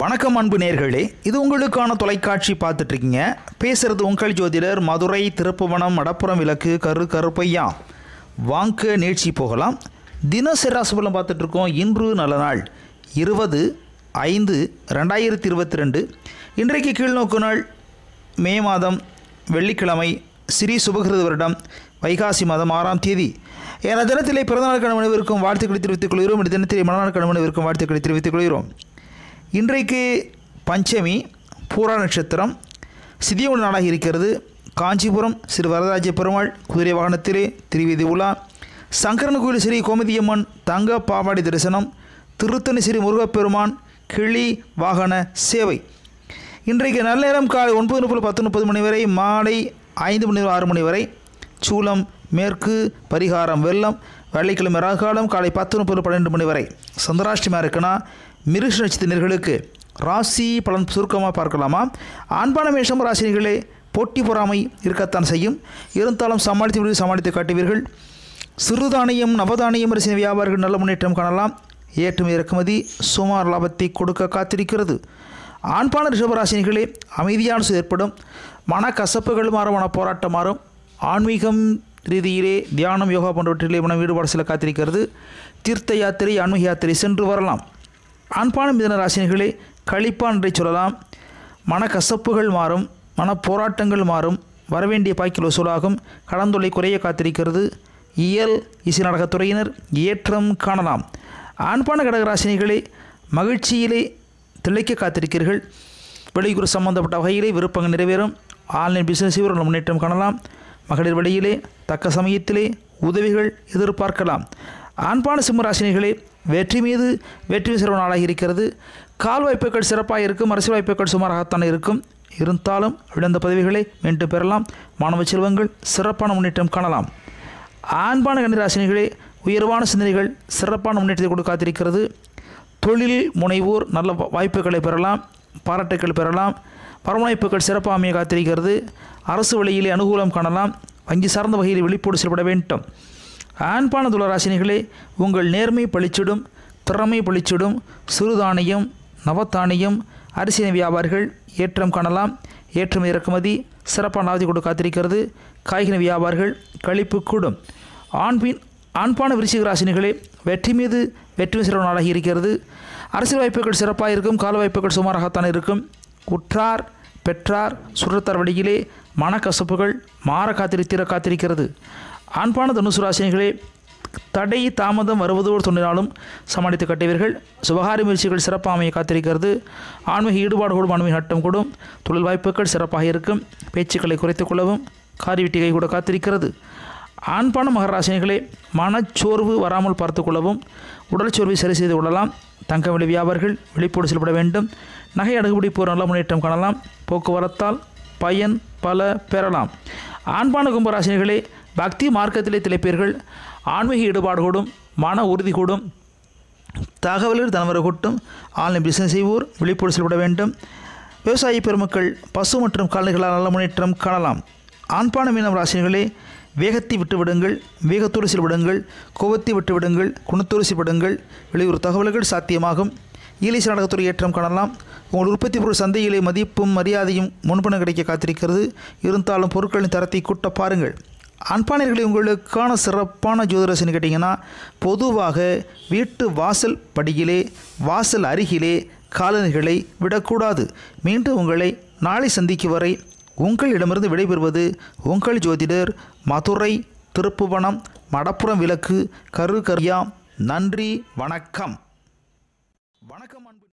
வணக்கம் அன்பு நேர்களே இது உங்களுக்கான தொலைக்காட்சி பார்த்துட்டு இருக்கீங்க பேசுறது உங்கள் ஜோதிடர் மதுரை திருப்புவனம் மடப்புறம் விளக்கு கரு கருப்பையா வாங்க நீட்சி போகலாம் தினசரி ராசிபலம் பார்த்துட்டு இருக்கோம் இன்று நல்ல நாள் இருபது ஐந்து ரெண்டாயிரத்தி இருபத்தி ரெண்டு இன்றைக்கு கீழ்நோக்கு நாள் மே மாதம் வெள்ளிக்கிழமை ஸ்ரீ சுபகிருத வருடம் வைகாசி மாதம் ஆறாம் தேதி என தினத்திலே பிறந்தநாள் கணவனவிற்கும் வாழ்த்துக்களை தெரிவித்துக் கொள்கிறோம் இந்த தினத்திலே மனநாள் கணவனவிற்கும் வாழ்த்துக்களை தெரிவித்துக் கொள்கிறோம் இன்றைக்கு பஞ்சமி பூரா நட்சத்திரம் சிதியோடு நாளாக இருக்கிறது காஞ்சிபுரம் ஸ்ரீ வரதராஜ பெருமாள் குதிரை வாகனத்திலே திருவீதி உலா சங்கரன் கோயில் ஸ்ரீ கோமதியம்மன் தங்க பாவாடி தரிசனம் திருத்தணி ஸ்ரீ முருகப்பெருமான் கிளி வாகன சேவை இன்றைக்கு நல்ல நேரம் காலை ஒன்பது முப்பது பத்து முப்பது மணி வரை மாலை ஐந்து மணி ஆறு மணி வரை சூலம் மேற்கு பரிகாரம் வெள்ளம் வெள்ளிக்கிழமை ராகாலம் காலை பத்து முப்பது பன்னெண்டு மணி வரை சந்திராஷ்டமாக இருக்குன்னா மிருஷ நட்சத்திரர்களுக்கு ராசி பலன் சுருக்கமாக பார்க்கலாமா ஆண்பான மேஷம் ராசினிகளே போட்டி பொறாமை இருக்கத்தான் செய்யும் இருந்தாலும் சமாளித்து விடு சமாளித்து காட்டுவீர்கள் சிறுதானியம் நவதானியம் அரசின் வியாபாரிகள் நல்ல முன்னேற்றம் காணலாம் ஏற்றுமதி இறக்குமதி சுமார் லாபத்தை கொடுக்க காத்திருக்கிறது ஆண்பான ரிஷபராசினிகளே அமைதியான சூழல் ஏற்படும் மனக்கசப்புகள் மாறும் மன போராட்டம் மாறும் ஆன்மீகம் ரீதியிலே தியானம் யோகா போன்றவற்றிலே மனம் ஈடுபாடு செல்ல காத்திருக்கிறது தீர்த்த யாத்திரை ஆன்மீக யாத்திரை சென்று வரலாம் ஆண்பான மிதன ராசினிகளே கழிப்பான் என்றே சொல்லலாம் மனக்கசப்புகள் மாறும் மன போராட்டங்கள் மாறும் வரவேண்டிய பாய்க்கில் வசூலாகும் கடந்தொலை குறைய காத்திருக்கிறது இயல் இசை நாடகத்துறையினர் ஏற்றம் காணலாம் ஆண்பான கடகராசினிகளே மகிழ்ச்சியிலே திளைக்க காத்திருக்கிறீர்கள் வெளியூர் சம்பந்தப்பட்ட வகையிலே விருப்பங்கள் நிறைவேறும் ஆன்லைன் பிசினஸ் இவர்கள் முன்னேற்றம் காணலாம் மகளிர் வழியிலே தக்க சமயத்திலே உதவிகள் எதிர்பார்க்கலாம் ஆண்பான சிம்மராசினிகளே வெற்றி மீது வெற்றி சிறவு நாளாக இருக்கிறது கால் வாய்ப்புகள் சிறப்பாக இருக்கும் அரசியல் வாய்ப்புகள் சுமாராகத்தான் இருக்கும் இருந்தாலும் இழந்த பதவிகளை மீண்டும் பெறலாம் மாணவ செல்வங்கள் சிறப்பான முன்னேற்றம் காணலாம் ஆண்பான கன்னிராசினிகளே உயர்வான சிந்தனைகள் சிறப்பான முன்னேற்றத்தை கொடுக்க காத்திருக்கிறது தொழில் முனைவோர் நல்ல வா- வாய்ப்புகளை பெறலாம் பாராட்டுக்கள் பெறலாம் பரமழைப்புகள் சிறப்பாக அமைய காத்திருக்கிறது அரசு வழியிலே அனுகூலம் காணலாம் வங்கி சார்ந்த வகையில் விழிப்போடு செயல்பட வேண்டும் ஆண்பான துளராசினிகளே உங்கள் நேர்மை பளிச்சிடும் திறமை பளிச்சிடும் சிறுதானியம் நவதானியம் அரிசி வியாபாரிகள் ஏற்றம் காணலாம் ஏற்றுமதி இறக்குமதி சிறப்பான லாபத்தை கொண்டு காத்திருக்கிறது காய்கறி வியாபாரிகள் கழிப்பு கூடும் ஆண்பின் ஆண்பான விருச்சிக ராசினிகளே வெற்றி மீது வெற்றி சிறப்பு நாளாகி இருக்கிறது அரசியல் வாய்ப்புகள் சிறப்பாக இருக்கும் கால வாய்ப்புகள் சுமாராகத்தான் இருக்கும் உற்றார் பெற்றார் சுற்றத்தார் வழியிலே மனக்கசப்புகள் மாற காத்திருத்திர காத்திருக்கிறது ஆண்பான தனுசு ராசினிகளே தடை தாமதம் வருவதோடு தோன்றினாலும் சமாளித்து கட்டுவீர்கள் சுபகாரி முயற்சிகள் சிறப்பாக அமைய காத்திருக்கிறது ஆன்மீக ஈடுபாடு கூடும் ஆன்மீக நட்டம் கூடும் தொழில் வாய்ப்புகள் சிறப்பாக இருக்கும் பேச்சுக்களை குறைத்துக் கொள்ளவும் காரிவிட்டிகை கூட காத்திருக்கிறது ஆண்பான மகராசினிகளே மனச்சோர்வு வராமல் பார்த்து கொள்ளவும் உடல் சோர்வை சரி செய்து கொள்ளலாம் தங்க விலை வியாபாரிகள் விழிப்போடு செயல்பட வேண்டும் நகை அடகுபடி போர் நல்ல முன்னேற்றம் காணலாம் போக்குவரத்தால் பயன் பல பெறலாம் ஆண்பான கும்பராசினிகளே பக்தி மார்க்கத்திலே திளைப்பீர்கள் ஆன்மீக ஈடுபாடு கூடும் மன உறுதி கூடும் தகவல்கள் தனவர கூட்டும் ஆன்லைன் பிசினஸ் செய்வோர் விழிப்போடு செயல்பட வேண்டும் விவசாய பெருமக்கள் பசு மற்றும் கால்நடைகளால் நல்ல முன்னேற்றம் காணலாம் ஆண்பான மீனம் ராசினிகளே வேகத்தை விட்டு விடுங்கள் வேகத்தோடு செயல்படுங்கள் கோபத்தை விட்டு விடுங்கள் குணத்தோடு செயல்படுங்கள் வெளியூர் தகவல்கள் சாத்தியமாகும் ஈலிச நாடகத்துறை ஏற்றம் காணலாம் உங்கள் உற்பத்தி பொருள் சந்தையிலே மதிப்பும் மரியாதையும் முன்பணம் கிடைக்க காத்திருக்கிறது இருந்தாலும் பொருட்களின் தரத்தை கூட்ட பாருங்கள் அன்பானர்களை உங்களுக்கான சிறப்பான ஜோதிரசன் கேட்டிங்கன்னா பொதுவாக வீட்டு வாசல் படியிலே வாசல் அருகிலே காலணிகளை விடக்கூடாது மீண்டும் உங்களை நாளை சந்திக்கும் வரை உங்களிடமிருந்து விடைபெறுவது உங்கள் ஜோதிடர் மதுரை திருப்புவனம் மடப்புறம் விளக்கு கரு கரியா நன்றி வணக்கம் வணக்கம் அன்பு